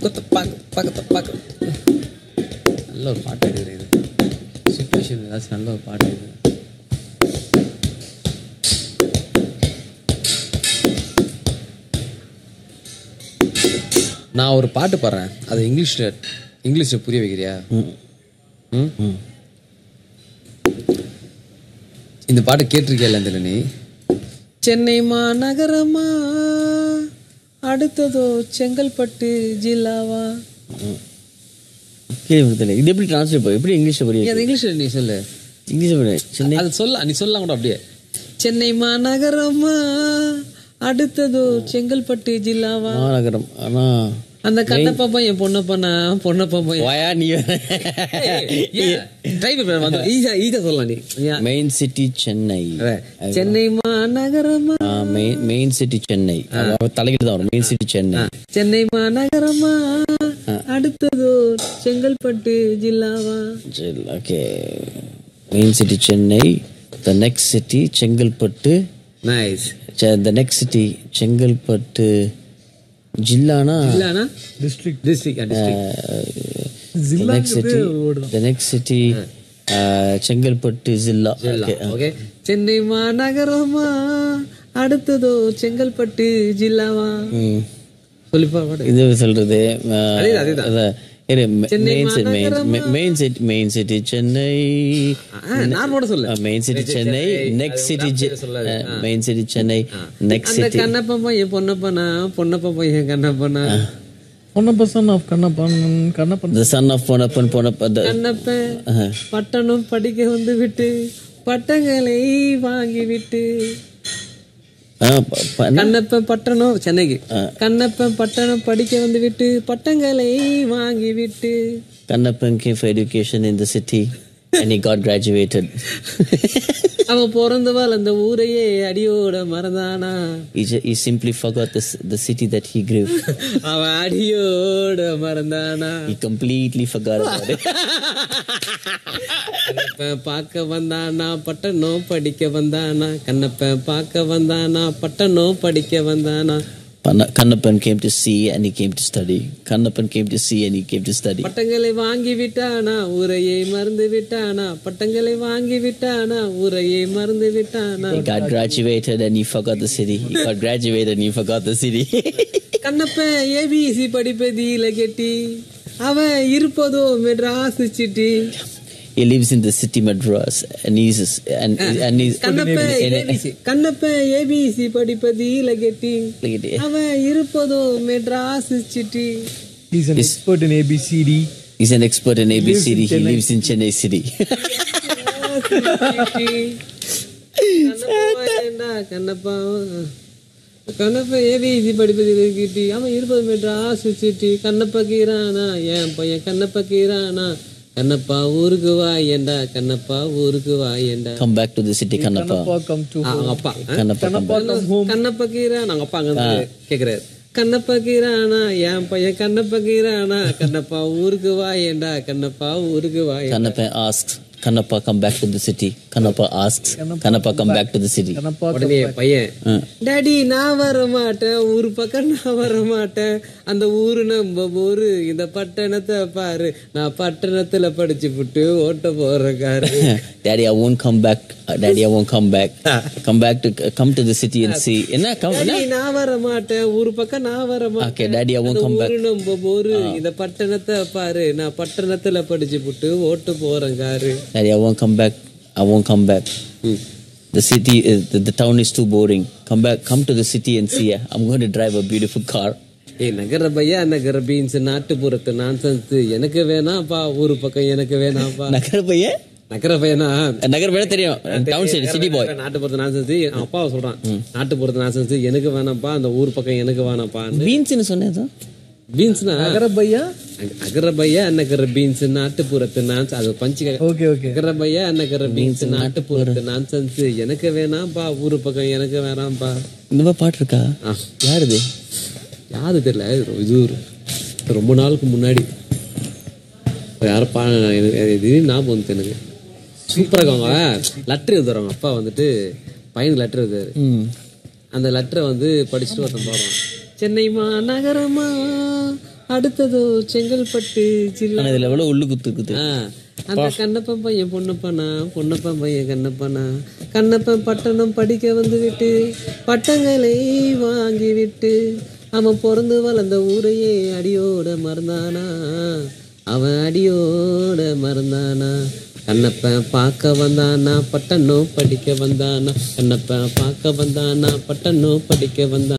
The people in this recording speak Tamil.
கொத்த பாக்க பக்கத்த பாக்க நல்ல ஒரு பாட்டு இருக்குது இது சுச்சுவேஷன் ஏதாச்சும் நல்ல ஒரு பாட்டு இது நான் ஒரு பாட்டு பாடுறேன் அது இங்கிலீஷ்ல இங்கிலீஷ்ல புரிய வைக்கிறியா ம்? இந்த பாட்டு கேட்டிருக்கியா இல்ல நீ சென்னை மாநகரமா அடுத்ததோ செங்கல்பட்டு ஜில்லாவா கேள்விப்பட்டதில்லை இது எப்படி டிரான்ஸ்லேட் பண்ண எப்படி இங்கிலீஷில் நீ புரியும் அது இங்கிலீஷ்ல நீ சொல்லு இங்கிலீஷில் புரியும் சென்னை அது சொல்ல நீ சொல்லலாம் கூட அப்படியே சென்னை மாநகரமா அடுத்ததோ செங்கல்பட்டு ஜில்லாவா மாநகரம் ஆனால் அந்த கண்ணப்பா பையன் பொண்ணப்பா நான் பொண்ணப்பா பையன் வயா நீ ட்ரை வந்து ஈஸியா ஈஸியா சொல்லலாம் நீ ஏன்? மெயின் சிட்டி சென்னை சென்னை மாநகரமா மெயின் சிட்டி சென்னை தலைக்கிட்டு தான் வரும் மெயின் சிட்டி சென்னை சென்னை மாநகரமா அடுத்ததோ செங்கல்பட்டு ஜில்லாவா சரி okay main city Chennai the next city Chengalpattu nice the next city Chengalpattu ஜில்லானா இல்லனா district district next city the next city Chengalpattu ஜில்லா ஓகே ஓகே சென்னை மாநகரமா அடுத்ததோ செங்கல்பட்டு ஜில்லாவா ம் சொல்லிப்பா பாடு. இது சொல்றது அதேதான், அதேதான். Main city main city main city Chennai ஆ, நான் கூட சொல்லு main city Chennai next city main city Chennai next அந்த சிட்டி கண்ணப்பா பையன் பொண்ணப்பனா பொண்ணப்பா பையன் கண்ணப்பனா Ponnappa son of Kannappan Kannappan the son of Ponappan Ponappa Kannappan பட்டணம் படிக்க வந்து விட்டு பட்டங்களை வாங்கி விட்டு கண்ணப்பன் பட்டணம் சென்னைக்கு கண்ணப்பன் பட்டணம் படிக்க வந்து விட்டு பட்டங்களை வாங்கி விட்டு Kannappan came for education in the city and he got graduated அவன் பிறந்து வளர்ந்த ஊரையே அடியோட மறந்தானா he, ju- he simply forgot the, c- the city that he grew அவன் அடியோட மறந்தானா he completely forgot about it Kannappan பார்க்க வந்தானா பட்டணம் படிக்க வந்தானா கண்ணப்பன் பார்க்க வந்தானா பட்டணம் படிக்க வந்தானா Panna- Kannappan came to see and he came to study Kannappan came to see and he came to study பட்டங்களை வாங்கி விட்டானா ஊரையை மறந்து விட்டானா பட்டங்களை வாங்கி விட்டானா ஊரையை மறந்து விட்டானா He got graduated and he forgot the city. He got graduated and he forgot the city. Kannappan ABC படிப்பதில கெட்டி அவன் இருப்பதோ Madras city he lives in the city Madras and he's and and he's Kannappan ABC Kannappan ABC படிப்பதில கெட்டி look at it. அவன் இருப்பதோ Madras city is an expert in ABCD He's an expert in ABCD. He lives in Chennai City. Kannappa Kannappa ABC படிப்பதில் கிட்டி அவன் இருப்பது மெட்ராஸ் சிட்டி கண்ணப்பா கீரானா என் பையன் கண்ணப்பா கீரானா கண்ணப்பா ஊருக்கு வா ஏண்டா கண்ணப்பா ஊருக்கு வா ஏண்டா Come back to the city, Kannappa. welcome to அவங்க அப்பா ஆ? Kannappa, come back. கண்ணப்பா கீரா நாங்க அப்பா அங்க இருந்து கேக்குறாரு கண்ணப்பா கீரானா என் பையன் கண்ணப்பா கீரானா கண்ணப்பா ஊருக்கு வா ஏண்டா கண்ணப்பா ஊருக்கு வா ஏண்டா. Kannappa asks, Kannappa, come back to the city. Kannappa asks, Kannappa, come back to the city. உடனே பையன் டாடி நான் வர மாட்டேன் ஊர் பக்கம் நான் வர மாட்டேன் அந்த ஊரு நம்ம ஊரு இந்த பட்டணத்தை பாரு நான் பட்டணத்துல படிச்சு புட்டு ஓட்ட போற car Daddy, I won't come back. Uh, Daddy, I won't come back. Come back to come to the city and see. என்ன come? டாடி நான் வர மாட்டேன் ஊர் பக்கம் நான் வர Okay, மாட்டேன் Daddy, I won't அந்த come back. ஊரு நம்ம ஊரு இந்த பட்டணத்தை பாரு நான் பட்டணத்துல படிச்சு புட்டு ஓட்டு போறேன் car Daddy, I won't come back. I won't come back. The city, is, the, the town is too boring. Come back, come to the city and see. I'm going to drive a beautiful car. ஏய் நகர பையா நகர பீன்ஸ் நாட்டுப்புறத்து நான்சன்ஸ் எனக்கு வேணாம்ப்பா ஊரு பக்கம் எனக்கு வேணாம்ப்பா நகர பையன் நகர பையனா நகர் பையன் தெரியும் டவுன் சைடு சிட்டி பாய் நாட்டுப்புறத்து நான்சன்ஸ் அப்பாவை சொல்றான் நாட்டுப்புறத்து நான்சன்ஸ் எனக்கு வேணாம்ப்பா அந்த ஊர் பக்கம் எனக்கு வேணாம்ப்பா பீன்ஸ்னு சொன்னேன் பீன்ஸ்னா நகர பையா அகர பையா நகர பீன்ஸ் நாட்டுப்புறத்து நான்ஸ் அது பஞ்சு ஓகே ஓகே நகர பையா நகர பீன்ஸ் நாட்டுப்புறத்து நான்சன்ஸ் எனக்கு வேணாம்ப்பா ஊரு பக்கம் எனக்கு வேணாம்ப்பா இந்த மாதிரி பாட்டு இருக்கா ஆ. யாருது யாரு தெரியல இது ஒரு ரொம்ப நாளுக்கு முன்னாடி யாரும் பா எனக்கு திடீர்னு ஞாபகம் வந்துச்சு எனக்கு சூப்பராக அவங்க லெட்டர் எழுதுறாங்க அப்பா வந்துட்டு பையனுக்கு லெட்டர் எழுதுறாரு அந்த லெட்டரை வந்து படிச்சுட்டு ஒருத்தன் போகிறான் சென்னை மாநகரமா அடுத்ததோ செங்கல்பட்டு ஜில்லா ஆனா இதுல எவ்வளவு உள்ளு குத்து இருக்குது ஆ, அந்த கண்ணப்பன் பையன் பொண்ணப்பனா பொண்ணப்பன் பையன் கண்ணப்பனா கண்ணப்பன் பட்டணம் படிக்க வந்து விட்டு பட்டங்களை வாங்கி விட்டு அவன் பிறந்து வளர்ந்த ஊரையே அடியோட மறந்தானா அவன் அடியோட மறந்தானா கண்ணப்பன் பார்க்க வந்தானா பட்டணம் படிக்க வந்தானா கண்ணப்பன் பார்க்க வந்தானா பட்டணம் படிக்க வந்தானா